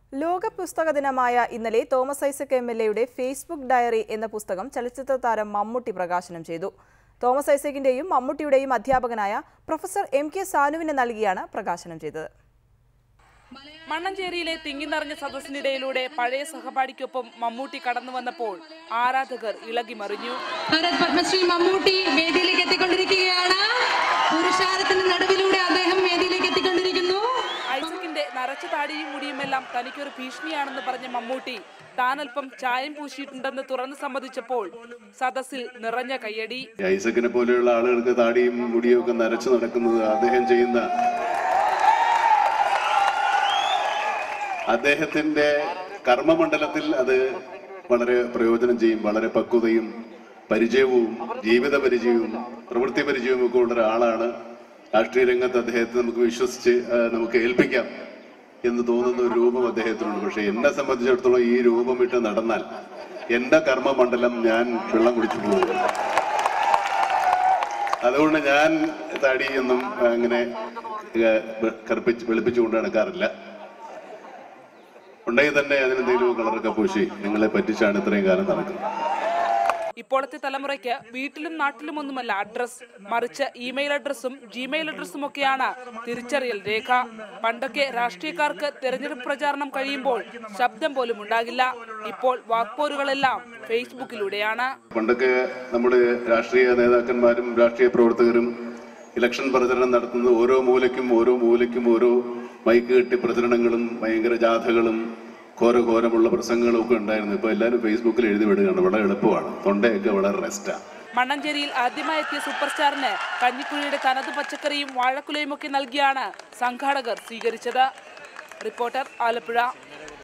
ലോക പുസ്തക ദിനമായ ഇന്നലെ തോമസ് ഐസക് എം എൽ എയുടെ ഫേസ്ബുക്ക് ഡയറി എന്ന പുസ്തകം ചലച്ചിത്ര താരം മമ്മൂട്ടി പ്രകാശനം ചെയ്തു തോമസ് ഐസക്കിന്റെയും മമ്മൂട്ടിയുടെയും അധ്യാപകനായ പ്രൊഫസർ എം കെ സാനുവിന് നൽകിയാണ് പ്രകാശനം ചെയ്തത് മണ്ണഞ്ചേരിയിലെ തിങ്ങിനിറഞ്ഞ സദസ്സിനിടയിലൂടെ പഴയ സഹപാഠിക്കൊപ്പം മമ്മൂട്ടി കടന്നു വന്നപ്പോൾ ആരാധകർ ഇളകിമറിഞ്ഞു ഭരത് പത്മശ്രീ മമ്മൂട്ടി വേദിയിലേക്ക് എത്തിക്കൊണ്ടിരിക്കുകയാണ് പുരുഷാരത്തിന് നടുവിലൂടെ അദ്ദേഹം വേദിയിലേക്ക് എത്തിക്കൊണ്ടിരിക്കുന്നു ഐസക്കിന്റെ നരച്ച താടിയും മുടിയുമെല്ലാം തനിക്കൊരു ഭീഷണിയാണെന്ന് പറഞ്ഞ മമ്മൂട്ടി താനൽപ്പം ചായം പൂശിയിട്ടുണ്ടെന്ന് തുറന്നു സമ്മതിച്ചപ്പോൾ സദസ്സിൽ നിറഞ്ഞ കയ്യടി ഈ ഐസക്കിനെ പോലെയുള്ള ആളുകൾക്ക് താടിയും മുടിയും ഒക്കെ നരച്ചു നടക്കുന്നത് അദ്ദേഹം ചെയ്യുന്ന അദ്ദേഹത്തിന്റെ കർമ്മമണ്ഡലത്തിൽ അത് വളരെ പ്രയോജനം ചെയ്യും വളരെ പക്വതയും പരിചയവും ജീവിത പരിചയവും പ്രവൃത്തി പരിചയവും ഒക്കെ ഉള്ള ഒരാളാണ് രാഷ്ട്രീയ രംഗത്ത് അദ്ദേഹത്തെ നമുക്ക് വിശ്വസിച്ച് ആ, നമുക്ക് ഏൽപ്പിക്കാം എന്ന് തോന്നുന്ന ഒരു രൂപം അദ്ദേഹത്തിനുണ്ട് പക്ഷെ എന്നെ സംബന്ധിച്ചിടത്തോളം ഈ രൂപം ഇട്ട് നടന്നാൽ എന്റെ കർമ്മമണ്ഡലം ഞാൻ വെള്ളം കുടിച്ചു പോകും അതുകൊണ്ട് ഞാൻ താടിയൊന്നും അങ്ങനെ ഏഹ്, വെ- കറുപ്പിച്ച് വെളുപ്പിച്ചുകൊണ്ട് നടക്കാറില്ല ഉണ്ടെങ്കിൽ തന്നെ അതിനെന്തെങ്കിലും കളറൊക്കെ പൂശി നിങ്ങളെ പറ്റിച്ചാണ് ഇത്രയും കാലം നടക്കുന്നത് ഇപ്പോഴത്തെ തലമുറയ്ക്ക് വീട്ടിലും നാട്ടിലുമൊന്നുമല്ല അഡ്രസ് മറിച്ച് ഇമെയിൽ അഡ്രസ്സും ജിമെയിൽ അഡ്രസ്സും ഒക്കെയാണ് തിരിച്ചറിയൽ രേഖ പണ്ടൊക്കെ രാഷ്ട്രീയക്കാർക്ക് തെരഞ്ഞെടുപ്പ് പ്രചാരണം കഴിയുമ്പോൾ ശബ്ദം പോലും ഉണ്ടാകില്ല ഇപ്പോൾ വാക്പോരുകളെല്ലാം ഫേസ്ബുക്കിലൂടെയാണ് പണ്ടൊക്കെ നമ്മുടെ രാഷ്ട്രീയ നേതാക്കന്മാരും രാഷ്ട്രീയ പ്രവർത്തകരും ഇലക്ഷൻ പ്രചരണം നടത്തുന്നത് ഓരോ മൂലയ്ക്കും ഓരോ മൂലയ്ക്കും ഓരോ മൈക്ക് കെട്ടി പ്രചരണങ്ങളും ഭയങ്കര ജാഥകളും ഘോരഘോരമുള്ള പ്രസംഗങ്ങളും ഒക്കെ ഉണ്ടായിരുന്നു ഇപ്പൊ എല്ലാവരും ഫേസ്ബുക്കിൽ എഴുതി വിടുകയാണ് വളരെ എളുപ്പമാണ് തൊണ്ടയൊക്കെ വളരെ റെസ്റ്റാണ് മണ്ണഞ്ചേരിയിൽ ആദ്യമായി എത്തിയ സൂപ്പർ സ്റ്റാറിന് കഞ്ഞിക്കുഴിയുടെ തനത് പച്ചക്കറിയും വാഴക്കുലയും ഒക്കെ നൽകിയാണ് സംഘാടകർ സ്വീകരിച്ചത് റിപ്പോർട്ടർ ആലപ്പുഴ